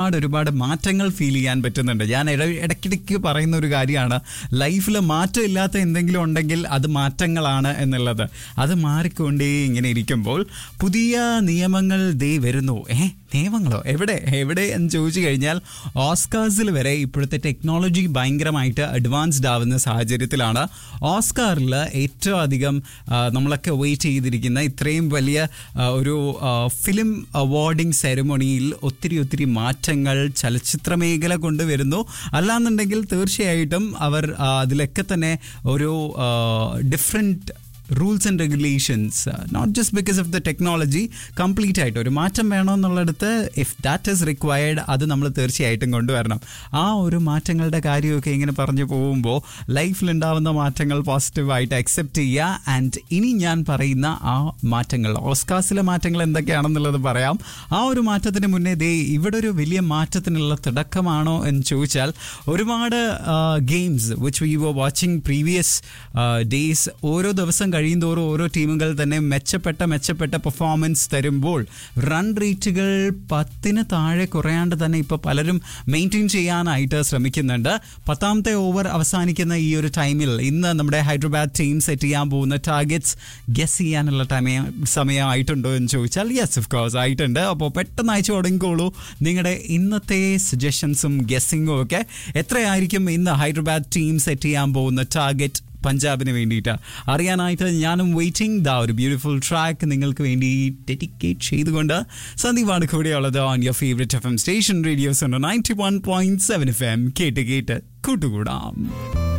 ഒരുപാട് ഒരുപാട് മാറ്റങ്ങൾ ഫീൽ ചെയ്യാൻ പറ്റുന്നുണ്ട് ഞാൻ ഇട ഇടയ്ക്കിടയ്ക്ക് പറയുന്ന ഒരു കാര്യമാണ് ലൈഫിൽ മാറ്റം ഇല്ലാത്ത എന്തെങ്കിലും ഉണ്ടെങ്കിൽ അത് മാറ്റങ്ങളാണ് എന്നുള്ളത് അത് മാറിക്കൊണ്ടേ ഇങ്ങനെ ഇരിക്കുമ്പോൾ പുതിയ നിയമങ്ങൾ ദേ വരുന്നു ഏ നിയമങ്ങളോ എവിടെ എവിടെ എന്ന് ചോദിച്ചു കഴിഞ്ഞാൽ ഓസ്കാർസിൽ വരെ ഇപ്പോഴത്തെ ടെക്നോളജി ഭയങ്കരമായിട്ട് അഡ്വാൻസ്ഡ് ആവുന്ന സാഹചര്യത്തിലാണ് ഓസ്കാറിൽ ഏറ്റവും അധികം ആ, നമ്മളൊക്കെ വെയിറ്റ് ചെയ്തിരിക്കുന്ന ഇത്രയും വലിയ ആ, ഒരു ഫിലിം അവാർഡിംഗ് സെറമണിയിൽ ഒത്തിരി ഒത്തിരി മാറ്റങ്ങൾ ചലച്ചിത്ര മേഖല കൊണ്ടുവരുന്നു അല്ലാന്നുണ്ടെങ്കിൽ തീർച്ചയായിട്ടും അവർ ആ, അതിലൊക്കെ തന്നെ ഒരു different rules and regulations not just because of the technology complete ആയിട്ട് ഒരു മാറ്റം വേണമെന്നുള്ളിടത്ത് ഇഫ് ദാറ്റ് ഈസ് റിക്വയർഡ് അത് നമ്മൾ തീർച്ചയായിട്ടും കൊണ്ടുവരണം ആ ഒരു മാറ്റങ്ങളുടെ കാര്യമൊക്കെ ഇങ്ങനെ പറഞ്ഞു പോകുമ്പോൾ ലൈഫിലുണ്ടാവുന്ന മാറ്റങ്ങൾ പോസിറ്റീവായിട്ട് അക്സെപ്റ്റ് ചെയ്യുക ആൻഡ് ഇനി ഞാൻ പറയുന്ന ആ മാറ്റങ്ങൾ ഓസ്കാസിലെ മാറ്റങ്ങൾ എന്തൊക്കെയാണെന്നുള്ളത് പറയാം ആ ഒരു മാറ്റത്തിന് മുന്നേ ദേ ഇവിടെ ഒരു വലിയ മാറ്റത്തിനുള്ള തുടക്കമാണോ എന്ന് ചോദിച്ചാൽ ഒരുപാട് games which we were watching previous days ഓരോ ദിവസം കഴിയുന്തോറും ഓരോ ടീമുകൾ തന്നെ മെച്ചപ്പെട്ട മെച്ചപ്പെട്ട പെർഫോമൻസ് തരുമ്പോൾ റൺ റേറ്റുകൾ പത്തിന് താഴെ കുറയാണ്ട് തന്നെ ഇപ്പോൾ പലരും മെയിൻറ്റെയിൻ ചെയ്യാനായിട്ട് ശ്രമിക്കുന്നുണ്ട് പത്താമത്തെ ഓവർ അവസാനിക്കുന്ന ഈ ഒരു ടൈമിൽ ഇന്ന് നമ്മുടെ ഹൈദരാബാദ് ടീം സെറ്റ് ചെയ്യാൻ പോകുന്ന ടാർഗറ്റ്സ് ഗസ് ചെയ്യാനുള്ള ടൈം സമയമായിട്ടുണ്ടോ എന്ന് ചോദിച്ചാൽ യെസ് ഓഫ് കോഴ്സ് ആയിട്ടുണ്ട് അപ്പോൾ പെട്ടെന്ന് അയച്ചു തുടങ്ങിക്കോളൂ നിങ്ങളുടെ ഇന്നത്തെ സജഷൻസും ഗസ്സിങ്ങും ഒക്കെ എത്രയായിരിക്കും ഇന്ന് ഹൈദരാബാദ് ടീം സെറ്റ് ചെയ്യാൻ പോകുന്ന ടാർഗറ്റ് പഞ്ചാബിന് വേണ്ടിയിട്ട് അറിയാനായിട്ട് ഞാനും വെയിറ്റിംഗ് ദാ ഒരു ബ്യൂട്ടിഫുൾ ട്രാക്ക് നിങ്ങൾക്ക് വേണ്ടി ഡെഡിക്കേറ്റ് ചെയ്തുകൊണ്ട് സന്ദീപാണ് കൂടെയുള്ളത് on your favourite F M station radios ninety one point seven F M കേട്ട് കേട്ട് കൂട്ടുകൂടാം